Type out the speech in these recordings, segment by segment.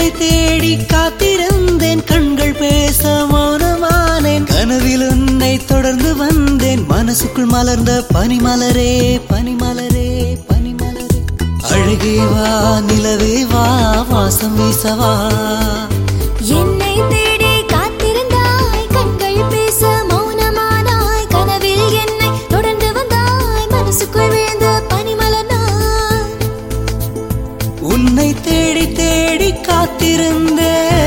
உன்னை தேடி காத்திருந்தேன் கண்கள் பேச மௌனமானேன் கனவில் உன்னை தொடர்ந்து வந்தேன் மனசுக்குள் மலர்ந்த பனிமலரே பனிமலரே பனிமலரே அழகே வா நிலவே வா வாசம் வீசவா என்னை தேடி காத்திருந்தாய் கண்கள் பேச மௌனமானாய் கனவில் என்னை தொடர்ந்து வந்தாய் மனசுக்குள் விழுந்த பனிமலர் நான் உன்னை தேடி தேடி காத்திருந்தேன்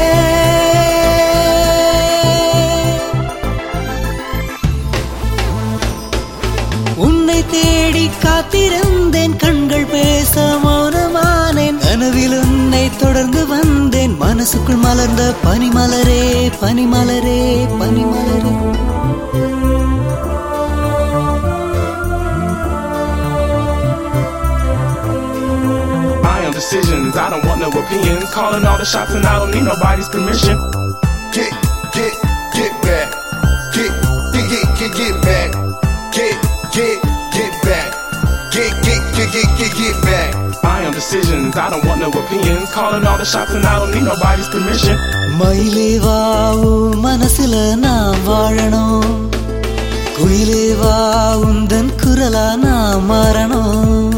உன்னை தேடி காத்திருந்தேன் கண்கள் பேச மௌனமானேன் கனவில் உன்னை தொடர்ந்து வந்தேன் மனசுக்குள் மலர்ந்த பனிமலரே பனிமலரே பனிமலரே I am decisions, I don't want no opinions. Calling all the shots and I don't need nobody's permission. Get, get, get back. Get, get, get, get, get back. Get, get, get back. Get, get, get, get, get, get back. I am decisions, I don't want no opinions. Calling all the shots and I don't need nobody's permission. மயிலே வாவு மனசுல நான் வாழணும் குயிலே வா உந்தன் குரலா நான் மாறணும்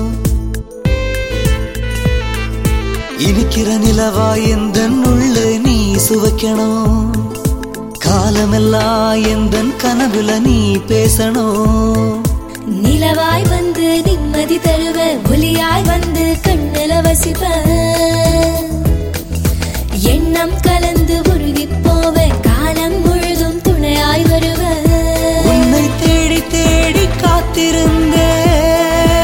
இனிக்கிற நிலவா எந்தன் உள்ள நீ சுவைக்கணும் காலமெல்லாம் எந்தன் கனவுல நீ பேசணும் நிலவாய் வந்து நிம்மதி தருவ ஒலியாய் வந்து கண்ணில வசிப்ப எண்ணம் கலந்து உருகி போவ காலம் முழுதும் துணையாய் வருவ உன்னை தேடி தேடி காத்திருந்தேன்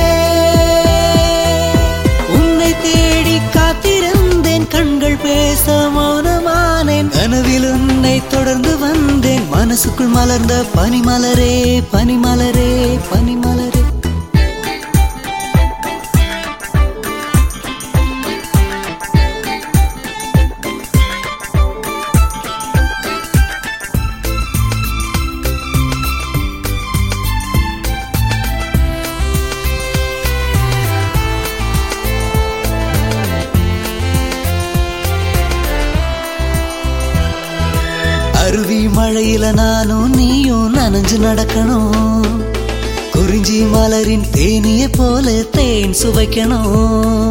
உன்னை தேடி காத்திருந்தேன் கண்கள் பேச மௌனமானேன் கனவில் உன்னை தொடர்ந்து வந்தேன் மனசுக்குள் மலர்ந்த பனிமலரே பனிமலரே பனிமலரே அருவி மழையில நானும் நீயும் நனைஞ்சு நடக்கணும் குறிஞ்சி மலரின் தேனிய போல தேன் சுவைக்கணும்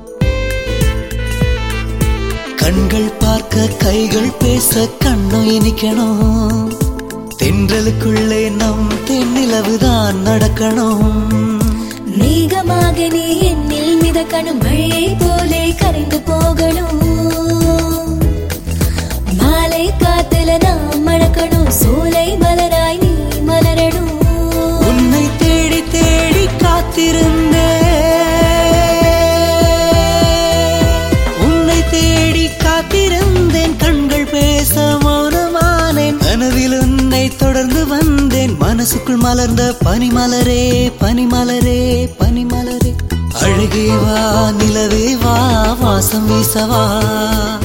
கண்கள் பார்க்க கைகள் பேச கண்ணும் இனிக்கணும் தென்றலுக்குள்ளே நம் தென்னிலவுதான் நடக்கணும் மேகமாக நீ என்னில் மிதக்கணும் மழையை போலே கரைந்து போகணும் மாலை காத்துல நாம் மணக்கணும் சோலை மலராய் நீ மலரணும் உன்னை தேடி தேடி காத்திருந்தேன் உன்னை தேடி காத்திருந்தேன் கண்கள் பேச மௌனமானேன் கனவில் உன்னை தொடர்ந்து வந்தேன் மனசுக்குள் மலர்ந்த பனிமலரே பனிமலரே பனிமலரே அழகே வா நிலவே வா வாசம் வீசவா